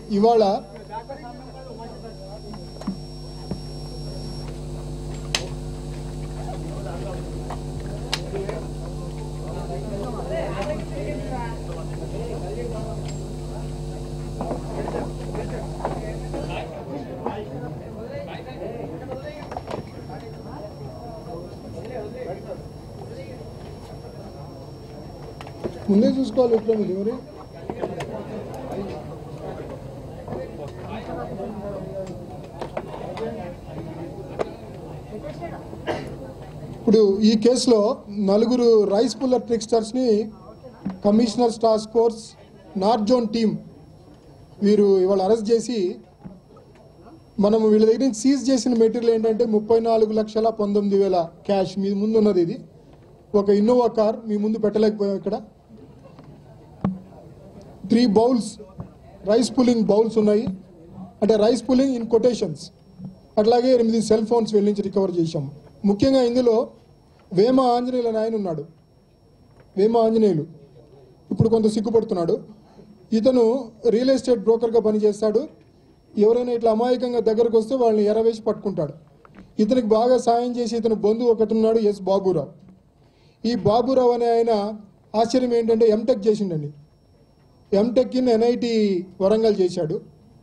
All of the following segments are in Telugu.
ఇవాళ ముందే చూసుకోవాలి విక్రమ్ ఇది మరి ఇప్పుడు ఈ కేసులో నలుగురు రైస్ పుల్లర్ ట్రిక్స్టర్స్ని commissioner task force north zone team వీరు ఇవాళ అరెస్ట్ చేసి మనం వీళ్ళ దగ్గర నుంచి సీజ్ చేసిన మెటీరియల్ ఏంటంటే ముప్పై నాలుగు లక్షల పంతొమ్మిది వేల క్యాష్ మీ ముందు ఉన్నది ఇది ఒక ఇన్నోవా కార్ మీ ముందు పెట్టలేకపోయాం ఇక్కడ three bowls rice pulling bowls ఉన్నాయి అంటే రైస్ పుల్లింగ్ ఇన్ కొటేషన్స్ అట్లాగే ఎనిమిది సెల్ ఫోన్స్ వెళ్ళి నుంచి రికవర్ చేశాం ముఖ్యంగా ఇందులో వేమ ఆంజనేయులు అని ఆయన ఉన్నాడు వేమ ఆంజనేయులు ఇప్పుడు కొంత సిగ్గుపడుతున్నాడు ఇతను రియల్ ఎస్టేట్ బ్రోకర్గా పనిచేస్తాడు ఎవరైనా ఇట్లా అమాయకంగా దగ్గరకు వస్తే వాళ్ళని ఎరవేసి పట్టుకుంటాడు ఇతనికి బాగా సాయం చేసి ఇతను బంధువు ఒకతున్నాడు ఎస్ బాబురావు ఈ బాబురావు అనే ఆయన ఆశ్చర్యం ఏంటంటే ఎంటెక్ చేసిండండి ఎంటెక్ ఇన్ ఎన్ఐటి వరంగల్ చేశాడు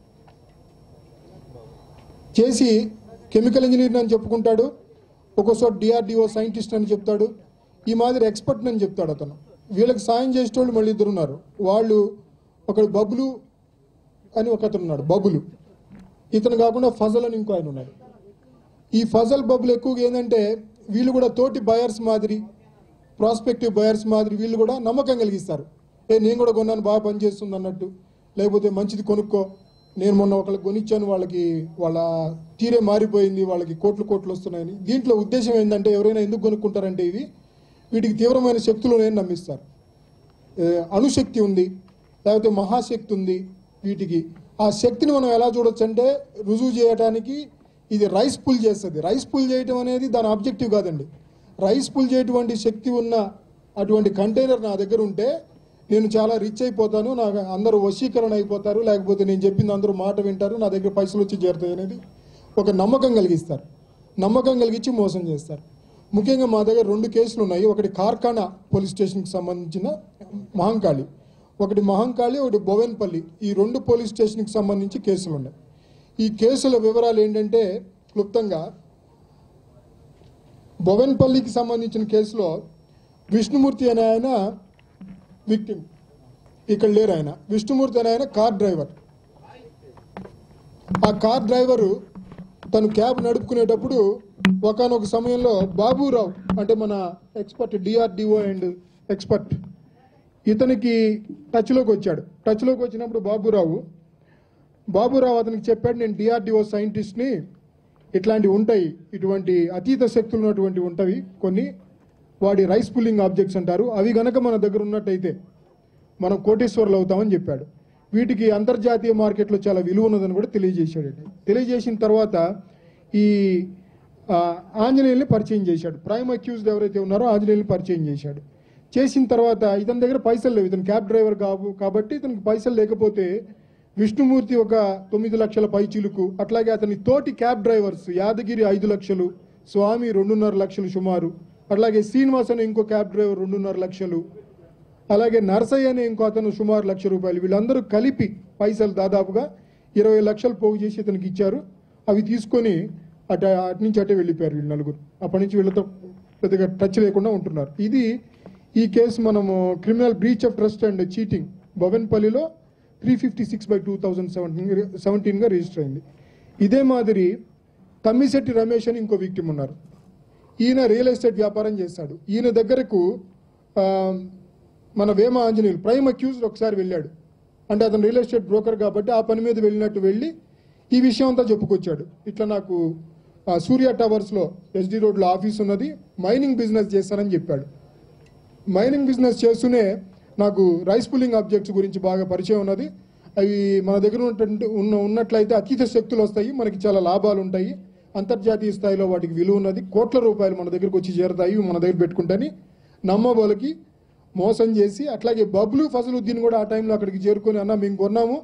చేసి కెమికల్ ఇంజనీర్ అని చెప్పుకుంటాడు ఒక్కోసారి డిఆర్డిఓ సైంటిస్ట్ అని చెప్తాడు ఈ మాదిరి ఎక్స్పర్ట్ అని చెప్తాడు అతను వీళ్ళకి సాయం చేసేటోళ్ళు మళ్ళీ ఇద్దరు ఉన్నారు వాళ్ళు ఒకడు బబులు అని ఒక అతను ఉన్నాడు బబులు ఇతను కాకుండా ఫజల్ అని ఇంకో ఆయన ఉన్నాడు ఈ ఫజల్ బబుల్ ఎక్కువగా ఏంటంటే వీళ్ళు కూడా తోటి బయర్స్ మాదిరి ప్రాస్పెక్టివ్ బయర్స్ మాదిరి వీళ్ళు కూడా నమ్మకం కలిగిస్తారు ఏ నేను కూడా కొన్నాను బాగా పనిచేస్తుంది అన్నట్టు లేకపోతే మంచిది కొనుక్కో నేను మొన్న ఒకళ్ళకి కొనిచ్చాను వాళ్ళకి వాళ్ళ తీరే మారిపోయింది వాళ్ళకి కోట్లు కోట్లు వస్తున్నాయని దీంట్లో ఉద్దేశం ఏంటంటే ఎవరైనా ఎందుకు కొనుక్కుంటారంటే ఇవి వీటికి తీవ్రమైన శక్తులు నేను నమ్మిస్తారు ఏ, అణుశక్తి ఉంది లేకపోతే మహాశక్తి ఉంది వీటికి ఆ శక్తిని మనం ఎలా చూడొచ్చు అంటే రుజువు చేయడానికి ఇది రైస్ పుల్ చేస్తుంది రైస్ పుల్ చేయటం అనేది దాని ఆబ్జెక్టివ్ కాదండి రైస్ పుల్ చేయటువంటి శక్తి ఉన్న అటువంటి కంటైనర్ నా దగ్గర ఉంటే నేను చాలా రిచ్ అయిపోతాను నాకు అందరూ వశీకరణ అయిపోతారు లేకపోతే నేను చెప్పింది అందరూ మాట వింటారు నా దగ్గర పైసలు వచ్చి చేరుతాయి అనేది ఒక నమ్మకం కలిగిస్తారు నమ్మకం కలిగించి మోసం చేస్తారు ముఖ్యంగా మా దగ్గర రెండు కేసులు ఉన్నాయి ఒకటి కార్ఖానా పోలీస్ స్టేషన్కి సంబంధించిన మహంకాళి ఒకటి మహంకాళి ఒకటి బొవెన్పల్లి ఈ రెండు పోలీస్ స్టేషన్కి సంబంధించి కేసులు ఉన్నాయి ఈ కేసుల వివరాలు ఏంటంటే క్లుప్తంగా బొవెన్పల్లికి సంబంధించిన కేసులో విష్ణుమూర్తి అనే ఆయన విక్టిమ్ ఇక్కడ లేరు ఆయన విష్ణుమూర్తి అనే ఆయన కార్ డ్రైవర్ ఆ కార్ డ్రైవరు తను క్యాబ్ నడుపుకునేటప్పుడు ఒకనొక సమయంలో బాబురావు అంటే మన ఎక్స్పర్ట్ డిఆర్డిఓ అండ్ ఎక్స్పర్ట్ ఇతనికి టచ్లోకి వచ్చాడు టచ్లోకి వచ్చినప్పుడు బాబురావు బాబురావు అతనికి చెప్పాడు నేను డిఆర్డిఓ సైంటిస్ట్ని ఇట్లాంటివి ఉంటాయి ఇటువంటి అతీత శక్తులు ఉన్నటువంటి ఉంటవి కొన్ని వాడి రైస్ పుల్లింగ్ ఆబ్జెక్ట్స్ అంటారు అవి గనక మన దగ్గర ఉన్నట్టయితే మనం కోటేశ్వర్లు అవుతామని చెప్పాడు వీటికి అంతర్జాతీయ మార్కెట్లో చాలా విలువ ఉన్నదని కూడా తెలియజేశాడు తెలియజేసిన తర్వాత ఈ ఆ, ఆంజనేయుల్ని పరిచయం చేశాడు ప్రైమ్ అక్యూజ్డ్ ఎవరైతే ఉన్నారో ఆంజనేయుల్ని పరిచయం చేశాడు చేసిన తర్వాత ఇతని దగ్గర పైసలు లేవు ఇతను క్యాబ్ డ్రైవర్ కావు కాబట్టి ఇతనికి పైసలు లేకపోతే విష్ణుమూర్తి ఒక తొమ్మిది లక్షల పైచీలకు అట్లాగే అతని తోటి క్యాబ్ డ్రైవర్స్ యాదగిరి ఐదు లక్షలు స్వామి రెండున్నర లక్షలు సుమారు అట్లాగే శ్రీనివాస్ అనే ఇంకో క్యాబ్ డ్రైవర్ రెండున్నర లక్షలు అలాగే నర్సయ్య అనే ఇంకో అతను సుమారు లక్ష రూపాయలు వీళ్ళందరూ కలిపి పైసలు దాదాపుగా ఇరవై లక్షలు పోగు చేసి ఇతనికి ఇచ్చారు అవి తీసుకొని అటు అటు నుంచి అటే వెళ్ళిపోయారు వీళ్ళు నలుగురు అప్పటి నుంచి వీళ్ళతో పెద్దగా టచ్ లేకుండా ఉంటున్నారు ఇది ఈ కేసు మనము criminal breach of trust and cheating బొవెన్పల్లిలో three fifty six by two thousand seventeen సెవెంటీన్గా రిజిస్టర్ అయింది ఇదే మాదిరి తమ్మిశెట్టి రమేష్ అని ఇంకో విక్టిమ్ ఉన్నారు ఈయన రియల్ ఎస్టేట్ వ్యాపారం చేస్తాడు ఈయన దగ్గరకు ఆ, మన వేమ ఆంజనేయులు ప్రైమ్ అక్యూజ్డ్ ఒకసారి వెళ్ళాడు అంటే అతను రియల్ ఎస్టేట్ బ్రోకర్ కాబట్టి ఆ పని మీద వెళ్ళినట్టు వెళ్ళి ఈ విషయం అంతా చెప్పుకొచ్చాడు ఇట్లా నాకు ఆ, సూర్య టవర్స్లో ఎస్డి రోడ్లో ఆఫీస్ ఉన్నది మైనింగ్ బిజినెస్ చేస్తానని చెప్పాడు మైనింగ్ బిజినెస్ చేస్తూనే నాకు రైస్ పుల్లింగ్ ఆబ్జెక్ట్స్ గురించి బాగా పరిచయం ఉన్నది అవి మన దగ్గర ఉన్నటువంటి ఉన్న ఉన్నట్లయితే అతీత శక్తులు వస్తాయి మనకి చాలా లాభాలు ఉంటాయి అంతర్జాతీయ స్థాయిలో వాటికి విలువ ఉన్నది కోట్ల రూపాయలు మన దగ్గరకు వచ్చి చేరతాయి ఇవి మన దగ్గర పెట్టుకుంటని నమ్మబోలకి మోసం చేసి అట్లాగే బబ్లు ఫజలుద్దీన్ కూడా ఆ టైంలో అక్కడికి చేరుకొని అన్న మేము కొన్నాము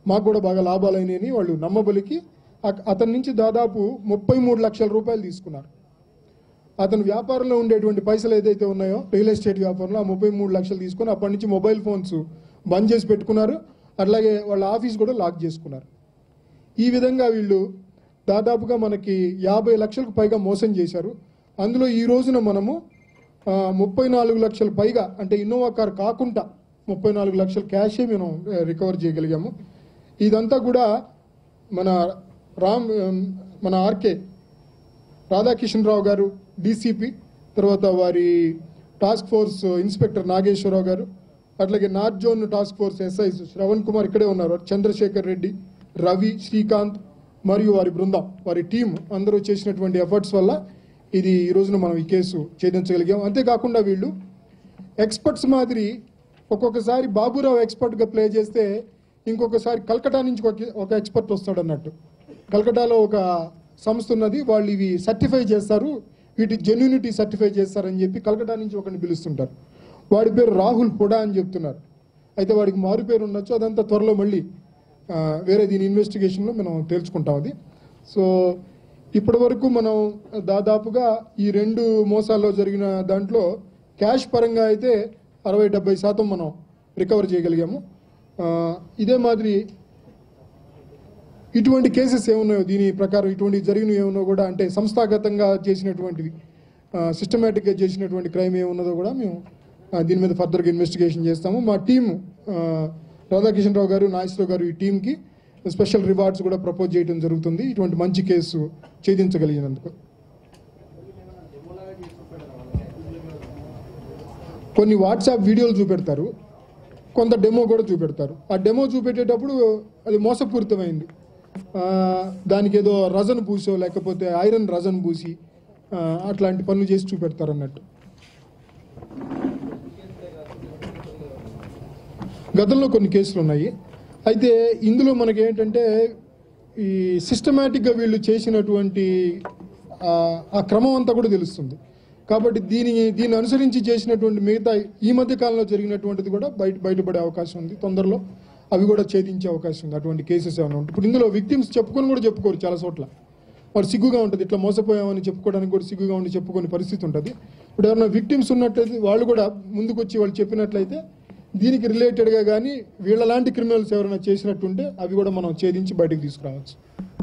మాకు కూడా బాగా లాభాలు అయినాయని వాళ్ళు నమ్మబలికి అ- అతని నుంచి దాదాపు ముప్పై మూడు లక్షల రూపాయలు తీసుకున్నారు అతను వ్యాపారంలో ఉండేటువంటి పైసలు ఏదైతే ఉన్నాయో రియల్ ఎస్టేట్ వ్యాపారంలో ఆ ముప్పై మూడు లక్షలు తీసుకొని అప్పటి నుంచి మొబైల్ ఫోన్స్ బంద్ చేసి పెట్టుకున్నారు అట్లాగే వాళ్ళ ఆఫీస్ కూడా లాక్ చేసుకున్నారు ఈ విధంగా వీళ్ళు దాదాపుగా మనకి యాభై లక్షలకు పైగా మోసం చేశారు అందులో ఈ రోజున మనము ఆ, ముప్పై నాలుగు లక్షల పైగా అంటే ఇన్నోవా కార్ కాకుండా ముప్పై నాలుగు లక్షల క్యాషే మనం ఆ, రికవర్ చేయగలిగాము ఇదంతా కూడా మన రామ్ ఉమ్, మన ఆర్కే రాధాకిషన్ రావు గారు డీసీపీ తర్వాత వారి task force inspector Nageswararao garu అట్లాగే north zone task force SI Shravan Kumar ఇక్కడే ఉన్నారు చంద్రశేఖర్ రెడ్డి రవి శ్రీకాంత్ మరియు వారి బృందం వారి టీం అందరూ చేసినటువంటి ఎఫర్ట్స్ వల్ల ఇది ఈ రోజున మనం ఈ కేసు ఛేదించగలిగాం అంతేకాకుండా వీళ్ళు ఎక్స్పర్ట్స్ మాదిరి ఒక్కొక్కసారి బాబురావు ఎక్స్పర్ట్గా ప్లే చేస్తే ఇంకొకసారి కల్కటా నుంచి ఒక ఒక ఎక్స్పర్ట్ వస్తాడు అన్నట్టు కల్కటాలో ఒక సంస్థ ఉన్నది వాళ్ళు ఇవి సర్టిఫై చేస్తారు వీటి జెన్యూనిటీ సర్టిఫై చేస్తారని చెప్పి కల్కటా నుంచి ఒకరిని పిలుస్తుంటారు వాడి పేరు రాహుల్ హుడా అని చెప్తున్నారు అయితే వాడికి మారు పేరు ఉండొచ్చు అదంతా త్వరలో మళ్ళీ ఆ, వేరే దీని ఇన్వెస్టిగేషన్లో మనం తేల్చుకుంటాం అది సో ఇప్పటి వరకు మనం దాదాపుగా ఈ రెండు మోసాల్లో జరిగిన దాంట్లో క్యాష్ పరంగా అయితే అరవై డెబ్బై శాతం మనం రికవర్ చేయగలిగాము ఆ, ఇదే మాదిరి ఇటువంటి కేసెస్ ఏమున్నాయో దీని ప్రకారం ఇటువంటి జరిగినవి ఏమున్నో కూడా అంటే సంస్థాగతంగా చేసినటువంటివి సిస్టమేటిక్గా చేసినటువంటి క్రైమ్ ఏమున్నదో కూడా మేము ఆ, దీని మీద ఫర్దర్గా ఇన్వెస్టిగేషన్ చేస్తాము మా టీము రాధాకిషన్ రావు గారు నాగేశ్వరరావు గారు ఈ టీంకి స్పెషల్ రివార్డ్స్ కూడా ప్రపోజ్ చేయడం జరుగుతుంది ఇటువంటి మంచి కేసు ఛేదించగలిగినందుకు కొన్ని వాట్సాప్ వీడియోలు చూపెడతారు కొంత డెమో కూడా చూపెడతారు ఆ డెమో చూపెట్టేటప్పుడు అది మోసపూరితమైంది ఆ, దానికి ఏదో రజన్ పూసో లేకపోతే ఐరన్ రజన్ పూసి ఆ, అట్లాంటి పనులు చేసి చూపెడతారు అన్నట్టు గతంలో కొన్ని కేసులు ఉన్నాయి అయితే ఇందులో మనకి ఏంటంటే ఈ సిస్టమేటిక్గా వీళ్ళు చేసినటువంటి ఆ, ఆ క్రమం అంతా కూడా తెలుస్తుంది కాబట్టి దీని దీన్ని అనుసరించి చేసినటువంటి మిగతా ఈ మధ్య కాలంలో జరిగినటువంటిది కూడా బయట బయటపడే అవకాశం ఉంది తొందరలో అవి కూడా ఛేదించే అవకాశం ఉంది అటువంటి కేసెస్ ఏమైనా ఉంటాయి ఇప్పుడు ఇందులో విక్టిమ్స్ చెప్పుకొని కూడా చెప్పుకోరు చాలా చోట్ల వాడు సిగ్గుగా ఉంటుంది ఇట్లా మోసపోయామని చెప్పుకోవడానికి కూడా సిగ్గుగా ఉండి చెప్పుకునే పరిస్థితి ఉంటుంది ఇప్పుడు ఎవరైనా విక్టిమ్స్ ఉన్నట్లయితే వాళ్ళు కూడా ముందుకు వచ్చి వాళ్ళు చెప్పినట్లయితే దీనికి రిలేటెడ్గా కానీ వీళ్ళలాంటి క్రిమినల్స్ ఎవరైనా చేసినట్టుంటే అవి కూడా మనం ఛేదించి బయటకు తీసుకురావచ్చు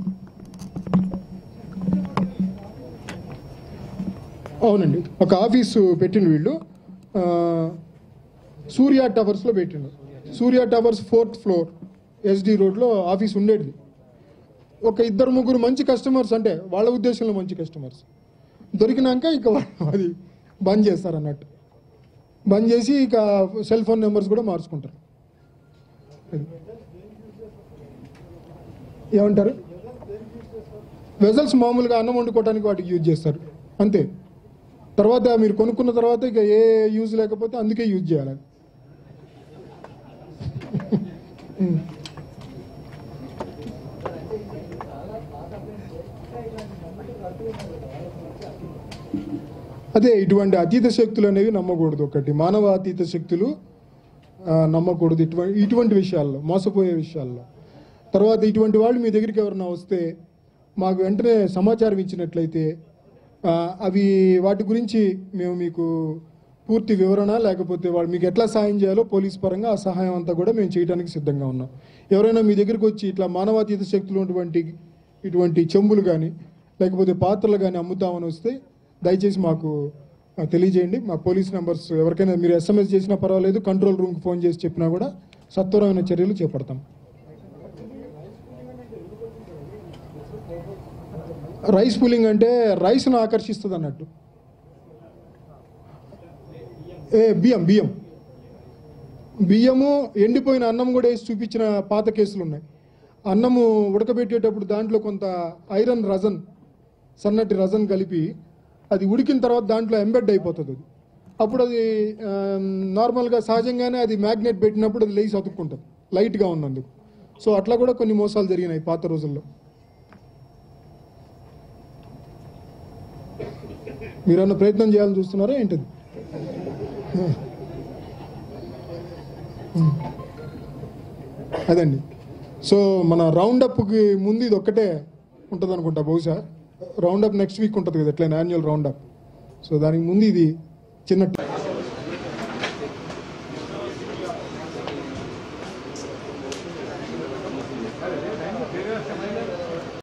అవునండి ఒక ఆఫీసు పెట్టిన వీళ్ళు ఆ, సూర్య టవర్స్లో పెట్టిండు Surya towers fourth floor SD రోడ్లో ఆఫీస్ ఉండేది ఒక ఇద్దరు ముగ్గురు మంచి కస్టమర్స్ అంటే వాళ్ళ ఉద్దేశంలో మంచి కస్టమర్స్ దొరికినాక ఇక వాళ్ళు అది బంద్ చేస్తారు అన్నట్టు బంద్ చేసి ఇక సెల్ ఫోన్ నెంబర్స్ కూడా మార్చుకుంటారు అది. ఏమంటారు వెజల్స్ మామూలుగా అన్నం వండుకోవడానికి వాటికి యూజ్ చేస్తారు అంతే తర్వాత మీరు కొనుక్కున్న తర్వాత ఇక ఏ యూజ్ లేకపోతే అందుకే యూజ్ చేయాలి అది. ఉమ్. అదే ఇటువంటి అతీత శక్తులు అనేవి నమ్మకూడదు ఒకటి మానవ అతీత శక్తులు ఆ, నమ్మకూడదు ఇటువంటి ఇటువంటి విషయాల్లో మోసపోయే విషయాల్లో తర్వాత ఇటువంటి వాళ్ళు మీ దగ్గరికి ఎవరన్నా వస్తే మాకు వెంటనే సమాచారం ఇచ్చినట్లయితే ఆ, అవి వాటి గురించి మేము మీకు పూర్తి వివరణ లేకపోతే వాళ్ళు మీకు ఎట్లా సాయం చేయాలో పోలీస్ పరంగా ఆ సహాయం అంతా కూడా మేము చేయడానికి సిద్ధంగా ఉన్నాం ఎవరైనా మీ దగ్గరికి వచ్చి ఇట్లా మానవాతీత శక్తులు ఉన్నటువంటి ఇటువంటి చెంబులు కానీ లేకపోతే పాత్రలు కానీ అమ్ముతామని వస్తే దయచేసి మాకు ఆ, తెలియజేయండి మా పోలీస్ నెంబర్స్ ఎవరికైనా మీరు ఎస్ఎంఎస్ చేసినా పర్వాలేదు కంట్రోల్ రూమ్కి ఫోన్ చేసి చెప్పినా కూడా సత్వరమైన చర్యలు చేపడతాం రైస్ పులింగ్ అంటే రైస్ను ఆకర్షిస్తుంది అన్నట్టు ఏ బియ్యం బియ్యం బియ్యము ఎండిపోయిన అన్నం కూడా వేసి చూపించిన పాత కేసులు ఉన్నాయి అన్నము ఉడకబెట్టేటప్పుడు దాంట్లో కొంత ఐరన్ రజన్ సన్నటి రజన్ కలిపి అది ఉడికిన తర్వాత దాంట్లో ఎంబెడ్ అయిపోతుంది అది అప్పుడు అది ఆమ్, నార్మల్గా సహజంగానే అది మ్యాగ్నెట్ పెట్టినప్పుడు అది లేచి అతుక్కుంటుంది లైట్గా ఉన్నందుకు సో అట్లా కూడా కొన్ని మోసాలు జరిగినాయి పాత రోజుల్లో మీరన్నా ప్రయత్నం చేయాలని చూస్తున్నారా ఏంటది అదండి సో మన రౌండ్ అప్కి ముందు ఇది ఒక్కటే ఉంటుంది అనుకుంటా బహుశా రౌండ్ అప్ నెక్స్ట్ వీక్ ఉంటుంది కదా ఎట్లయినా యాన్యువల్ రౌండ్ అప్ సో దానికి ముందు ఇది చిన్న